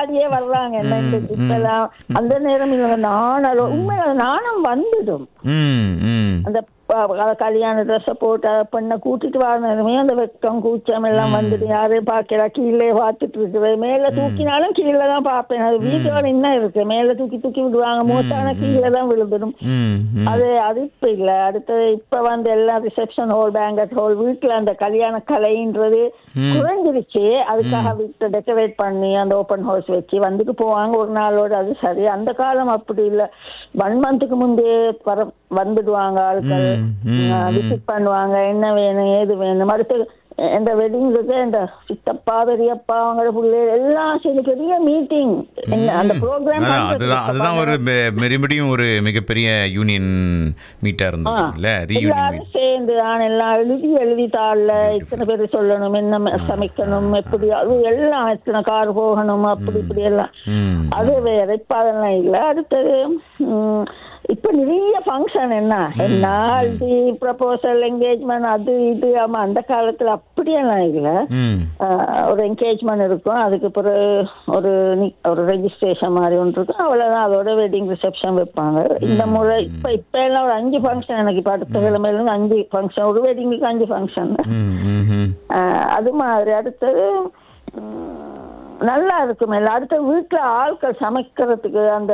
கொண்டாடியே வர்றாங்க என்ன இந்த இப்பெல்லாம் அந்த நேரம் இவங்க நாணம் உண்மையில நாணம் வந்துடும் ம் ம் அந்த ப- அத கல்யாண ட்ரெஸ்ஸை போட்டு அதை பெண்ணை கூட்டிட்டு வரணுமே அந்த வெக்கம் கூச்சம் எல்லாம் வந்துட்டு யாரு பாக்கிறா கீழே பார்த்துட்டு இருக்குது மேல தூக்கினாலும் கீழே தான் பார்ப்பேன் அது வீட்டோட என்ன இருக்கு மேல தூக்கி தூக்கி விடுவாங்க மூத்தான கீழே தான் விழுந்துடும் ம் ம் அது அது இப்ப இல்ல அடுத்தது இப்ப வந்து எல்லாம் ரிசப்ஷன் ஹால் பேங்கட் ஹால் வீட்டுல அந்த கல்யாண கலைன்றது குறைஞ்சிருச்சு அதுக்காக வீட்டை டெக்கரேட் பண்ணி அந்த ஓப்பன் ஹவுஸ் வச்சு வந்துட்டு போவாங்க ஒரு நாளோட அது சரி அந்த காலம் அப்படி இல்ல ஒன் மந்த்துக்கு முன்பே வர வந்துடுவாங்க ஆட்கள் விசிட் பண்ணுவாங்க என்ன வேணும் ஏது வேணும் அடுத்து இந்த வெட்டிங்ஸுக்கு இந்த சித்தப்பா பெரியப்பா அவங்களோட பிள்ளை எல்லாம் சரி பெரிய மீட்டிங் அந்த ப்ரோக்ராம் அதான், அதுதான் அதுதான் ஒரு மெ- மறுபடியும் ஒரு மிகப்பெரிய யூனியன் மீட்டா இருந்தது இல்ல ரீயூனியன் எல்லாரும் சேர்ந்து நான் எல்லாம் எழுதி எழுதி தாள்ல இத்தனை பேர் சொல்லணும் என்ன ம- சமைக்கணும் எப்படி அது எல்லாம் இத்தனை கார் போகணும் அப்படி இப்படி எல்லாம் ம் அது வேற இப்ப அதெல்லாம் இல்ல அடுத்தது ம், இப்ப நிறைய ஃபங்க்ஷன் என்ன என்ன ப்ரப்போசல் என்கேஜ்மெண்ட் அது இது ஆமா அந்த காலத்துல அப்படியெல்லாம் இல்ல ம் ஆஹ் ஒரு என்கேஜ்மெண்ட் இருக்கும் அதுக்கு பிறகு ஒரு நி- ஒரு ரெஜிஸ்ட்ரேஷன் மாதிரி ஒன்று இருக்கும் அவ்வளவுதான் அதோட வெட்டிங் ரிசப்ஷன் வைப்பாங்க இந்த முறை இப்ப இப்ப எல்லாம் ஒரு அஞ்சு ஃபங்க்ஷன் எனக்கு இப்ப அடுத்த கிழமையில இருந்து அஞ்சு ஃபங்க்ஷன் ஒரு வெட்டிங்குக்கு அஞ்சு ஃபங்க்ஷன் ம் ம் ம் அது மாதிரி அடுத்தது உம், நல்லா இருக்கும் எல்லாம் அடுத்த வீட்டுல ஆட்கள் சமைக்கிறதுக்கு அந்த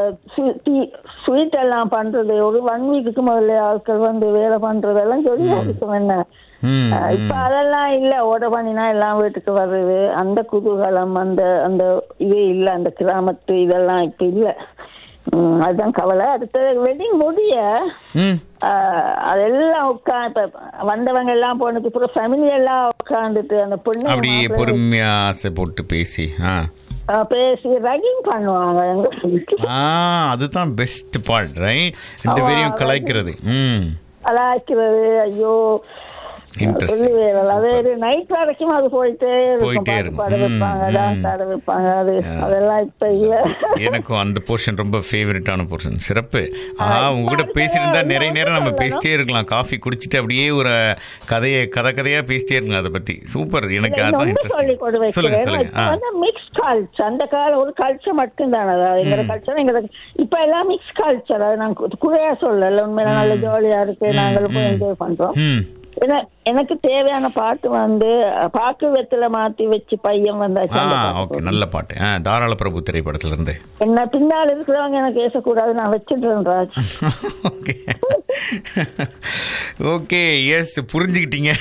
ஸ்வீட் எல்லாம் பண்றது ஒரு ஒன் வீக்குக்கு முதல்ல ஆட்கள் வந்து வேலை பண்றதெல்லாம் சொல்லியா இருக்கும் என்ன ம் அஹ் இப்ப அதெல்லாம் இல்ல ஓட பண்ணினா எல்லாம் வீட்டுக்கு வருது அந்த குதூகலம் அந்த அந்த இது இல்ல அந்த கிராமத்து இதெல்லாம் இப்ப இல்ல உம் அதுதான் கவலை அடுத்தது வெட்டிங் முடிய ம் அஹ், அதெல்லாம் உட்கா இப்ப வந்தவங்க எல்லாம் போனதுக்கு அப்புறம் ஃபேமிலி எல்லாம் உட்காந்துட்டு அந்த பொண்ணு அப்படி மாப்பிள்ளை, பொறுமையா ஆசை போட்டு பேசி ஆ அஹ், பேசி ரகிங் பண்ணுவாங்க எங்க வீட்டுல. ஆ அதுதான் பெஸ்ட் பார்ட் ரைட் ரெண்டு பேரையும் கலாய்க்கிறது ம் அலாய்க்கிறது ஐயோ Interesting. சொல்லி வேறல அது நைட் வரைக்கும் அது போயிட்டே இருக்கும் போயிட்டே பாட்டு இருக்கும். பாட ம், வைப்பாங்க ம். டான்ஸ் ஆட வைப்பாங்க அது அதெல்லாம் இப்ப இல்ல எனக்கும் அந்த போர்ஷன் ரொம்ப ஃபேவரட்டான போர்ஷன் சிறப்பு ஆ உங்ககிட்ட பேசியிருந்தா நிறைய நேரம் நம்ம பேசிட்டே இருக்கலாம் காஃபி குடிச்சிட்டு அப்படியே ஒரு கதையை கதை கதையா பேசிட்டே இருக்கலாம் அதை பத்தி சூப்பர் எனக்கு அதான் இன்னொன்னு சொல்லி கொண்டு இன்ட்ரெஸ்டிங் சொல்லுங்க வைக்கிறேன் சொல்லுங்க இப்ப ஆ வந்து மிக்ஸ் கல்ச்சர் அந்த கால ஒரு கல்ச்சர் மட்டும்தானே அதாவது எங்க கல்ச்சர் எங்க இப்ப எல்லாம் மிக்ஸ் கல்ச்சர் அது நான் கு- குறையா சொல்லல உண்மையில நல்ல ஜாலியா இருக்கு நாங்களும் போய் என்ஜாய் பண்றோம் ம் ஏன்னா- எனக்கு தேவையான பாட்டு வந்து அஹ், பாக்கு வெத்தில மாத்தி வச்சு பையன் வந்தாச்சு ஆ அந்த பாட்டு ஓகே நல்ல பாட்டு ஆ தாராள பிரபு திரைப்படத்துல இருந்து என்ன பின்னால் இருக்கிறவங்க எனக்கு பேசக்கூடாது நான் வச்சிடுறேன் ராஜ் ஓகே ஓகே எஸ் புரிஞ்சுக்கிட்டீங்க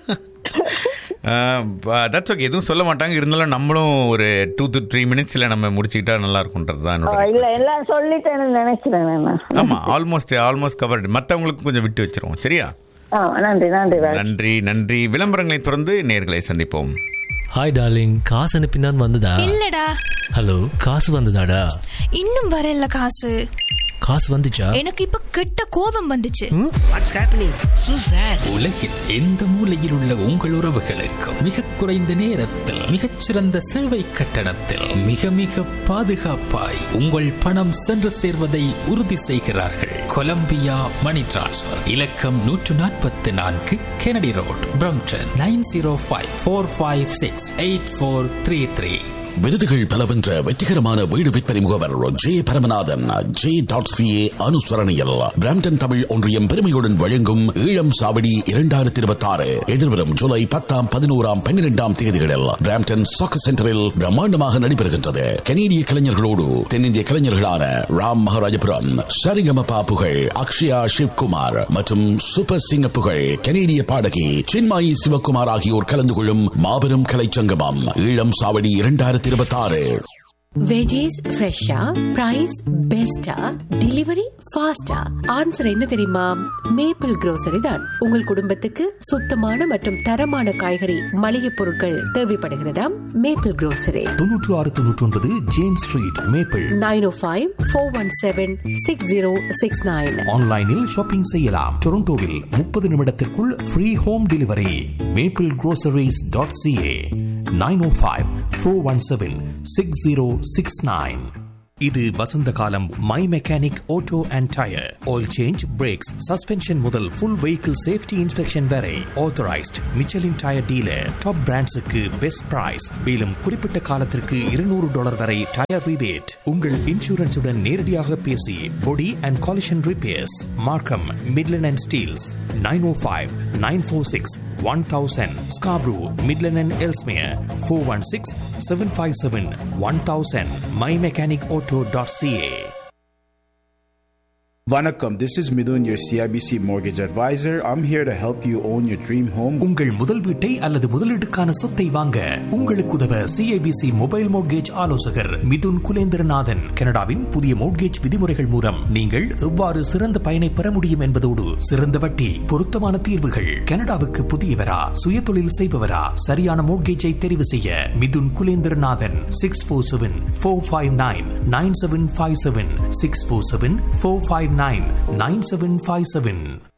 தட்ஸ் ஓகே எதுவும் சொல்ல மாட்டாங்க இருந்தாலும் நம்மளும் ஒரு டூ டு த்ரீ மினிட்ஸில் நம்ம முடிச்சுக்கிட்டா நல்லா இருக்கும்ன்றது தான் என்னோட இல்ல எல்லாம் சொல்லிட்டேன்னு நினைக்கிறேன் நான் ஆமாம் ஆல்மோஸ்ட் ஆல்மோஸ்ட் கவர்டு மற்றவங்களுக்கும் கொஞ்சம் விட்டு வச்சிருவோம் சரியா ஆ நன்றி நன்றி ராஜ் நன்றி நன்றி விளம்பரங்களை தொடர்ந்து நேர்களை சந்திப்போம் ஹாய் டார்லிங் காசு அனுப்பினான் வந்ததா இல்லடா ஹலோ காசு வந்ததாடா இன்னும் வரல காசு காசு வந்துச்சா எனக்கு இப்ப கெட்ட கோபம் வந்துச்சு வாட்ஸ் ஹேப்பனிங் சூ சார் உலகில் எந்த மூலையில் உள்ள உங்கள் உறவுகளுக்கு மிக குறைந்த நேரத்தில் மிகச்சிறந்த சேவை கட்டணத்தில் மிக மிக பாதுகாப்பாய் உங்கள் பணம் சென்று சேர்வதை உறுதி செய்கிறார்கள் கொலம்பியா மணி டிரான்ஸ்ஃபர் இலக்கம் நூற்று நாற்பத்தி நான்கு Kennedy road Brampton nine zero five four five six eight four three three விருதுகள் பல வென்ற வெற்றிகரமான வீடு விற்பனை முகவர் J Paramanathan J dot C A அனுசரணையில் பிராம்டன் தமிழ் ஒன்றியம் பெருமையுடன் வழங்கும் ஈழம் சாவடி இரண்டாயிரத்தி இருபத்தி ஆறு எதிர்வரும் ஜூலை பத்தாம் பதினோராம் பன்னிரெண்டாம் தேதிகளில் பிராம்டன் சாக்கு சென்டரில் பிரம்மாண்டமாக நடைபெறுகின்றது கனேடிய கலைஞர்களோடு தென்னிந்திய கலைஞர்களான ராம் மகாராஜபுரம் சரிகமபா புகழ் அக்ஷயா சிவ்குமார் மற்றும் சூப்பர் சிங்க புகழ் கனேடிய பாடகி சின்மாயி சிவகுமார் ஆகியோர் கலந்து கொள்ளும் மாபெரும் கலைச்சங்கமம் ஈழம் சாவடி இரண்டாயிரத்தி இருபத்தி ஆறு வெஜிஸ் ஃப்ரெஷ்ஷா பிரைஸ் பெஸ்டா டெலிவரி ஃபாஸ்டா ஆன்சர் என்ன தெரியுமா மேப்பிள் grocery தான் உங்கள் குடும்பத்துக்கு சுத்தமான மற்றும் தரமான காய்கறி மளிகை பொருட்கள் தேவைப்படுகிறதா மேப்பிள் grocery தொன்னூற்று ஆறு தொன்னூற்றி ஒன்பது James street Maple nine O five four one seven six zero six nine ஆன்லைனில் ஷாப்பிங் செய்யலாம் டொரண்டோவில் முப்பது நிமிடத்திற்குள் free home delivery Maple groceries dot C A nine O five four one seven six zero six nine இது வசந்த காலம் my mechanic auto and tyre oil change brakes suspension முதல் full vehicle safety inspection வரை authorised Michelin tyre dealer top பிராண்ட்ஸுக்கு best price மேலும் குறிப்பிட்ட காலத்திற்கு இருநூறு டாலர் வரை டயர் ரிபேட் உங்கள் இன்சூரன்ஸுடன் நேரடியாக பேசி body and collision repairs Markham Midland and Steeles nine O five nine four six one thousand Scarborough Midland and Ellesmere four one six seven five seven one thousand my mechanic auto dot C A Vanakkam, this is Midun, your CIBC mortgage advisor. I'm here to help you own your dream home. உங்கள் முதல் வீட்டை அல்லது முதலீட்டுக்கான சொத்தை வாங்க உங்களுக்கு உதவ CIBC mobile mortgage ஆலோசகர் மிதுன் குலேந்திரநாதன் கனடாவின் புதிய மோட்கேஜ் விதிமுறைகள் மூலம் நீங்கள் எவ்வாறு சிறந்த பயனை பெற முடியும் என்பதோடு சிறந்த வட்டி பொருத்தமான தீர்வுகள் கனடாவுக்கு புதியவரா சுயதொழில் செய்பவரா சரியான மோட்கேஜை தெரிவு செய்ய Mithun Kulendranathan six four seven four five nine nine seven five seven six four seven four five nine nine seven five seven